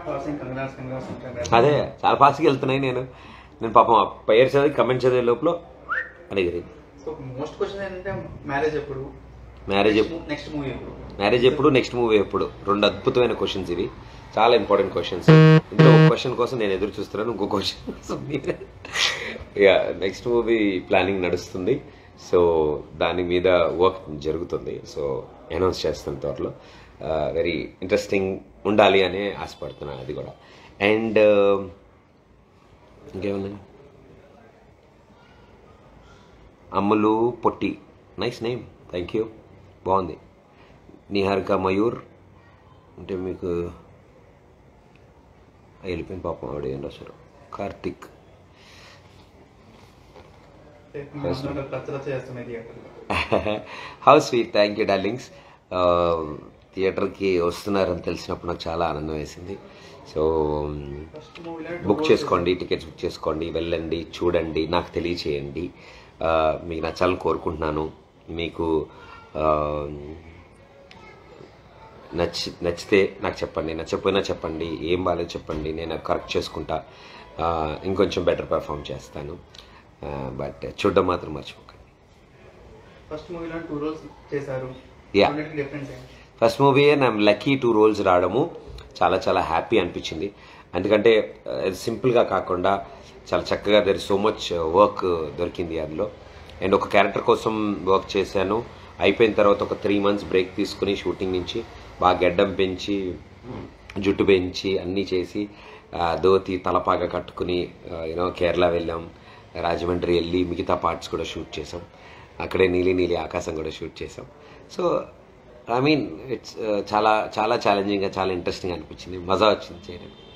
Crossing congrats congrats congrats అదే చాలా ఫాస్ట్గా వెళ్తున్నాయి నేను నేను పాపం ఆ పేరు చదివి కమెంట్ చదివే లోపల అడిగింది సో మోస్ట్ క్వశ్చన్ ఏంటంటే మ్యారేజ్ ఎప్పుడు మ్యారేజ్ నెక్స్ట్ మూవీ ఎప్పుడు మ్యారేజ్ ఎప్పుడు నెక్స్ట్ మూవీ ఎప్పుడు రెండు అద్భుతమైన క్వశ్చన్స్ ఇవి చాలా ఇంపార్టెంట్ క్వశ్చన్స్ ఇందులో ఒక క్వశ్చన్ కోసం నేను ఎదురు చూస్తున్నాను ఇంకో క్వశ్చన్ కోసం యా నెక్స్ట్ మూవీ ప్లానింగ్ నడుస్తుంది సో దాని మీద వర్క్ జరుగుతుంది సో అనౌన్స్ చేస్తాను త్వరలో వెరీ ఇంట్రెస్టింగ్ ఉండాలి అనే ఆశపడుతున్నాను అది కూడా అండ్ ఇంకేమున్నాయి అమ్ములు పొట్టి నైస్ నేమ్ థ్యాంక్ యూ బాగుంది నిహారిక మయూర్ అంటే మీకు ఆ వెళ్ళిపోయిన పాపం ఆవిడ ఏం రాశారు కార్తిక్ రచ్చ రచ్చ చేస్తున్నాయి theatre how sweet thank you darlings థియేటర్కి వస్తున్నారని తెలిసినప్పుడు నాకు చాలా ఆనందం వేసింది సో ఫస్ట్ మూవీలో బుక్ చేసుకోండి టికెట్స్ బుక్ చేసుకోండి వెళ్ళండి చూడండి నాకు తెలియచేయండి ఆ, మీకు నచ్చాలని కోరుకుంటున్నాను మీకు ఆ, నచ్చి నచ్చితే నాకు చెప్పండి నచ్చకపోయినా చెప్పండి ఏం బాగాలేదు చెప్పండి నేను అది కరెక్ట్ చేసుకుంటా ఆ, ఇంకొంచెం బెటర్ పెర్ఫామ్ చేస్తాను బట్ చూడడం మాత్రం మర్చిపోకండి ఫస్ట్ మూవీలో టూ రోల్స్ చేశారు Yeah. రెండింటికి డిఫరెన్స్ ఏంటి ఫస్ట్ మూవీ నా లక్కీ టూ రోల్స్ రావడము చాలా చాలా హ్యాపీ అనిపించింది ఎందుకంటే సింపుల్గా కాకుండా చాలా చక్కగా దర్ సో మచ్ వర్క్ దొరికింది అందులో అండ్ ఒక క్యారెక్టర్ కోసం వర్క్ చేశాను అయిపోయిన తర్వాత ఒక త్రీ మంత్స్ బ్రేక్ తీసుకుని షూటింగ్ నుంచి బాగా గెడ్డం పెంచి జుట్టు పెంచి అన్నీ చేసి ఆ, ధోతి తలపాగా కట్టుకుని యూనో కేరళ వెళ్ళాం రాజమండ్రి వెళ్ళి మిగతా పార్ట్స్ కూడా షూట్ చేసాం అక్కడే నీలి నీలి ఆకాశం కూడా షూట్ చేసాం సో ఐ మీన్ ఇట్స్ చాలా చాలా ఛాలెంజింగ్గా చాలా ఇంట్రెస్టింగ్ అనిపించింది మజా వచ్చింది చేయడం